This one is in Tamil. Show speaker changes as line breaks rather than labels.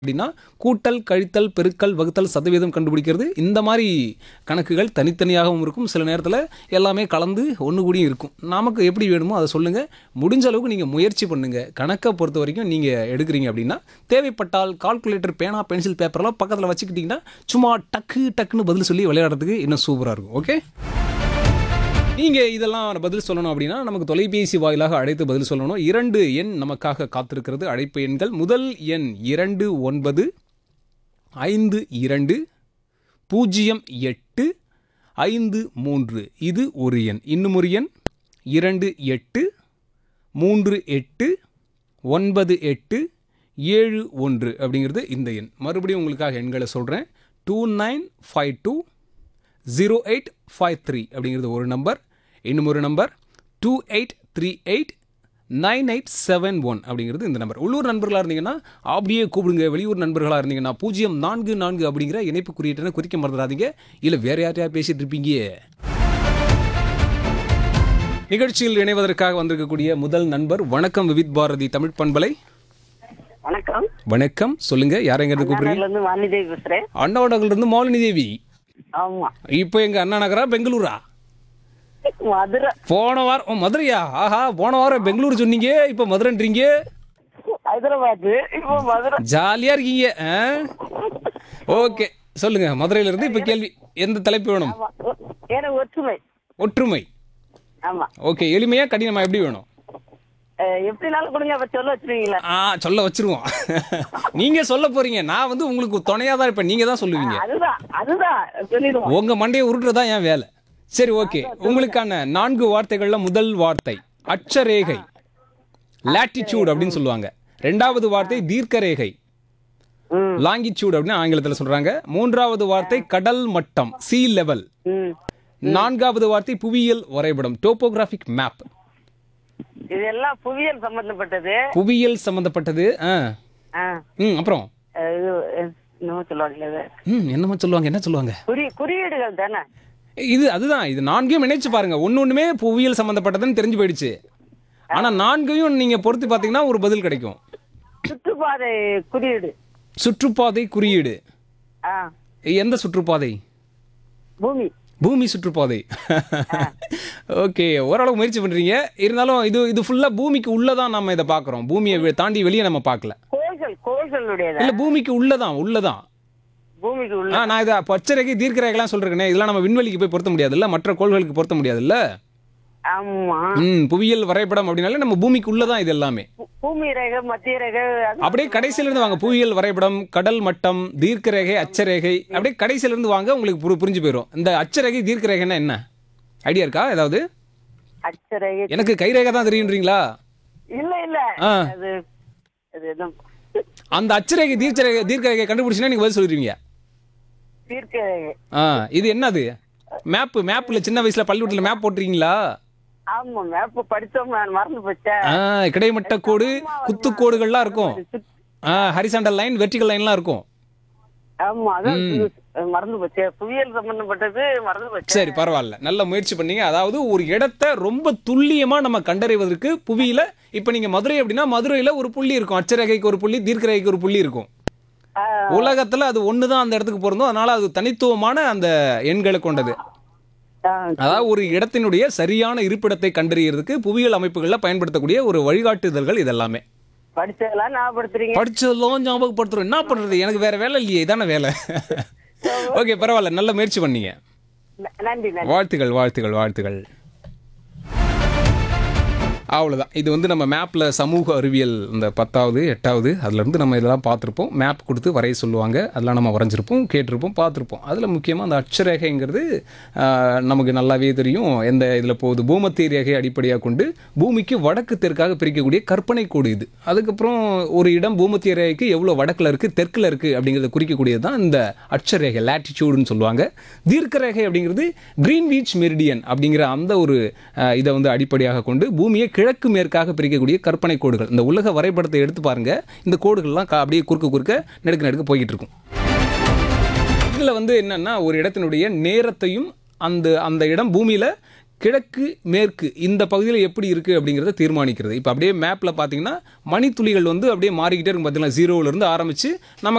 அப்படின்னா கூட்டல் கழித்தல் பெருக்கல் வகுத்தல் சதவீதம் கண்டுபிடிக்கிறது இந்த மாதிரி கணக்குகள் தனித்தனியாகவும் இருக்கும் சில நேரத்தில் எல்லாமே கலந்து ஒன்று கூடியும் இருக்கும் நமக்கு எப்படி வேணுமோ அதை சொல்லுங்கள் முடிஞ்ச அளவுக்கு நீங்கள் முயற்சி பண்ணுங்கள் கணக்கை பொறுத்த வரைக்கும் நீங்கள் எடுக்கிறீங்க அப்படின்னா தேவைப்பட்டால் கால்குலேட்டர் பேனா பென்சில் பேப்பர்லாம் பக்கத்தில் வச்சுக்கிட்டிங்கன்னா சும்மா டக்கு டக்குன்னு பதில் சொல்லி விளையாடுறதுக்கு இன்னும் சூப்பராக இருக்கும் ஓகே நீங்கள் இதெல்லாம் பதில் சொல்லணும் அப்படின்னா நமக்கு தொலைபேசி வாயிலாக அழைத்து பதில் சொல்லணும் இரண்டு எண் நமக்காக காத்திருக்கிறது அழைப்பு எண்கள் முதல் எண் இரண்டு ஒன்பது ஐந்து இரண்டு பூஜ்ஜியம் எட்டு ஐந்து மூன்று இது ஒரு எண் இன்னும் ஒரு எண் இரண்டு எட்டு மூன்று எட்டு ஒன்பது எட்டு ஏழு ஒன்று அப்படிங்கிறது இந்த எண் மறுபடியும் உங்களுக்காக எண்களை சொல்கிறேன் two nine five two zero eight five three அப்படிங்கிறது ஒரு நம்பர் இன்னும் ஒரு number two eight three eight nine eight seven one அப்படிங்கிறது இந்த நம்பர் உள்ளூர் நண்பர்களாக இருந்தீங்கன்னா அப்படியே கூப்பிடுங்க வெளியூர் நண்பர்களாக இருந்தீங்கன்னா பூஜ்ஜியம் நான்கு நான்கு அப்படிங்கிற இணைப்பு குறியீட்டனை குறிக்க மறந்துடாதீங்க இல்லை வேற யார்ட்டையா பேசிட்டு இருப்பீங்க நிகழ்ச்சியில் இணைவதற்காக வந்திருக்கக்கூடிய முதல் நண்பர் வணக்கம் விவித் பாரதி தமிழ் பண்பலை
வணக்கம்
வணக்கம் சொல்லுங்க யாரெங்கிறது கூப்பிடுறீங்க
நாகர்ல இருந்து வாணிதேவி பேசுறேன்
அண்ணாவடகல்ல இருந்து மாலினி தேவி
ஆமா
இப்போ எங்க அண்ணா நகரா பெங்களூரா
மதுரை
போன வாரம் ஓ, மதுரையா ஆஹா போன வாரம் பெங்களூர் சொன்னீங்க இப்போ மதுரைன்றீங்க
ஹைதராபாத் இப்போ மதுரை
ஜாலியா இருக்கீங்க ஓகே சொல்லுங்க மதுரையில இருந்து இப்போ கேள்வி எந்த தலைப்பு வேணும்
ஆமா ஒ- எனக்கு ஒற்றுமை
ஒற்றுமை
ஆமா
ஓகே எளிமையா கடினமா எப்படி வேணும்
அஹ், எப்படினாலும் கொடுங்க அப்ப சொல்ல வச்சிருவீங்களா
ஆ சொல்ல வச்சிருவோம் நீங்க சொல்ல போறீங்க நான் வந்து உங்களுக்கு துணையா தான் இருப்பேன் நீங்க தான் சொல்லுவீங்க
அதுதான் அதுதான் சொல்லிடுவோம்
உங்க மண்டையை உருட்டுறதா என் வேலை சரி ஓகே உங்களுக்கான நான்கு வார்த்தைகள்ல முதல் வார்த்தை அட்சரேகை லாட்டிடியூட் அப்படின்னு சொல்லுவாங்க ரெண்டாவது வார்த்தை தீர்க்கரேகை
ம்
லாங்கிடியூட் அப்படின்னு ஆங்கிலத்தில் சொல்றாங்க மூன்றாவது வார்த்தை கடல் மட்டம் சி லெவல்
ம்
நான்காவது வார்த்தை புவியியல் வரைபடம் டோபோகிராஃபிக் மேப்
இதெல்லாம் புவியியல் சம்பந்தப்பட்டது
புவியியல் சம்பந்தப்பட்டது ஆ
ஆ,
ம் அப்புறம்
அஹ், இது அஹ், என்னமோ சொல்லுவாங்களே இது.
ம் என்னமோ சொல்லுவாங்க என்ன சொல்லுவாங்க
குறி குறியீடுகள் தானே
இது அதுதான் இது நான்கையும் நினைச்சு பாருங்க ஒன்று ஒன்றுமே புவியியல் சம்பந்தப்பட்டதுன்னு தெரிஞ்சு போயிடுச்சு ஆனா நான்கையும் நீங்க பொறுத்து பார்த்தீங்கன்னா ஒரு பதில் கிடைக்கும்
சுற்றுப்பாதை குறியீடு
சுற்றுப்பாதை குறியீடு
ஆ
எந்த சுற்றுப்பாதை
பூமி
பூமி சுற்றுப்பாதை ஓகே ஓரளவு முயற்சி பண்றீங்க இருந்தாலும் இது இது ஃபுல்லா பூமிக்கு உள்ளதான் நம்ம இதை பார்க்குறோம் பூமியை வெ- தாண்டி வெளியே நம்ம பார்க்கல
கோள்கள் கோள்களுடையதா
இல்ல பூமிக்கு உள்ளதான் உள்ளதான்
பூமிக்கு உள்ள
ஆ நான் இதை பச்சரைக்கு தீர்க்கரேகெல்லாம் சொல்றேனே இதெல்லாம் நம்ம விண்வெளிக்கு போய் பொருத்த முடியாதுல்ல மற்ற கோள்களுக்கு பொருத்த முடியாதுல்ல
ஆமா
ம் புவியியல் வரைபடம் அப்படின்னாலே நம்ம பூமிக்கு உள்ளதான் இது எல்லாமே
பூ- பூமி ரேகை மத்திய ரேகை அது-
அப்படியே கடைசியில இருந்து வாங்க புவியியல் வரைபடம் கடல் மட்டம் தீர்க்கரேகை அச்சரேகை அப்படியே கடைசியில இருந்து வாங்க உங்களுக்கு புரி- புரிஞ்சு போயிடும் இந்த அச்சரேகை தீர்க்கரேகைன்னா என்ன ஐடியா இருக்கா ஏதாவது
அச்சரேகை
எனக்கு கைரேகை தான் தெரியுன்றீங்களா
இல்ல இல்ல
ஆ.
அது அது என்ன
அந்த அச்சரேகை தீர்க்கரேகை தீர்க்கரேகை கண்டுபிடிச்சினா நீங்க பதில் சொல்லிடுவீங்க
தீர்க்க ரேகை
ஆ இது என்னது மேப்பு மேப்ல சின்ன வயசுல பள்ளிக்கூடத்துல மேப் போட்டிருக்கீங்களா
ஆமா மேப் படிச்சோம் நான் மறந்து போச்சேன்
ஆ கிடைமட்ட கோடு குத்துக்கோடுகள்லாம் இருக்கும் ஆ ஹரிசாண்டல் லைன் வெர்டிகல் லைன்லாம் இருக்கும்
ஆமா அதான் அது மறந்து போச்சு புவியியல் சம்பந்தப்பட்டது மறந்து போச்சு
சரி பரவாயில்ல நல்ல முயற்சி பண்ணீங்க அதாவது ஒரு இடத்த ரொம்ப துல்லியமா நம்ம கண்டறிவதற்கு புவியில இப்ப நீங்க மதுரை அப்படின்னா மதுரையில ஒரு புள்ளி இருக்கும் அச்சரேகைக்கு ஒரு புள்ளி தீர்க்கரேகைக்கு ஒரு புள்ளி இருக்கும்
ஆ,
உலகத்துல அது ஒண்ணுதான் அந்த இடத்துக்கு பொருந்தும் அதனால அது தனித்துவமான அந்த எண்களை கொண்டது
ஆ,
அதாவது ஒரு இடத்தினுடைய சரியான இருப்பிடத்தை கண்டறியறதுக்கு புவியியல் பயன்படுத்தக்கூடிய பயன்படுத்தக்கூடிய ஒரு வழிகாட்டுதல்கள் இதெல்லாமே
படிச்சதெல்லாம் ஞாபகப்படுத்துறீங்க
படிச்சதெல்லாம் ஞாபகப்படுத்துறோம் என்ன பண்றது எனக்கு வேற வேலை இல்லையே இதான வேலை ஓகே பரவாயில்ல நல்ல முயற்சி பண்ணீங்க
ந- நன்றி நன்றி
வாழ்த்துகள் வாழ்த்துகள் வாழ்த்துகள் அவ்வளோதான் இது வந்து நம்ம மேப்பில் சமூக அறிவியல் இந்த பத்தாவது எட்டாவது அதுலேருந்து நம்ம இதெல்லாம் பார்த்துருப்போம் மேப் கொடுத்து வரைய சொல்லுவாங்க அதெல்லாம் நம்ம வரைஞ்சிருப்போம் கேட்டிருப்போம் பார்த்துருப்போம் அதில் முக்கியமாக அந்த அட்சரேகைங்கிறது ஆஹ், நமக்கு நல்லாவே தெரியும் எந்த இதில் போகுது பூமத்திய ரேகை அடிப்படையாக கொண்டு பூமிக்கு வடக்கு தெற்காக பிரிக்கக்கூடிய கற்பனை கோடு இது அதுக்கப்புறம் ஒரு இடம் பூமத்திய ரேகைக்கு எவ்வளோ வடக்கில் இருக்குது தெற்கில் இருக்குது அப்படிங்கிறத குறிக்கக்கூடியது தான் இந்த அட்சரேகை லாட்டிடியூடுன்னு சொல்லுவாங்க தீர்க்கரேகை அப்படிங்கிறது கிரீன்வீச் மெரிடியன் அப்படிங்கிற அந்த ஒரு அஹ், இதை வந்து அடிப்படையாக கொண்டு பூமியை கிழக்கு மேற்காக பிரிக்கக்கூடிய கற்பனை கோடுகள் இந்த உலக வரைபடத்தை எடுத்து பாருங்க இந்த கோடுகள்லாம் கா- அப்படியே குறுக்க குறுக்க நெடுக்க நெடுக்க போய்கிட்டு இருக்கும் இதில் வந்து என்னன்னா ஒரு இடத்தினுடைய நேரத்தையும் அந்த அந்த இடம் பூமியில் கிழக்கு மேற்கு இந்த பகுதியில் எப்படி இருக்குது அப்படிங்கிறத தீர்மானிக்கிறது இப்போ அப்படியே மேப்பில் பார்த்தீங்கன்னா மணித்துளிகள் வந்து அப்படியே மாறிக்கிட்டே இருக்கும் பார்த்தீங்களா ஜீரோவிலேருந்து ஆரம்பித்து நம்ம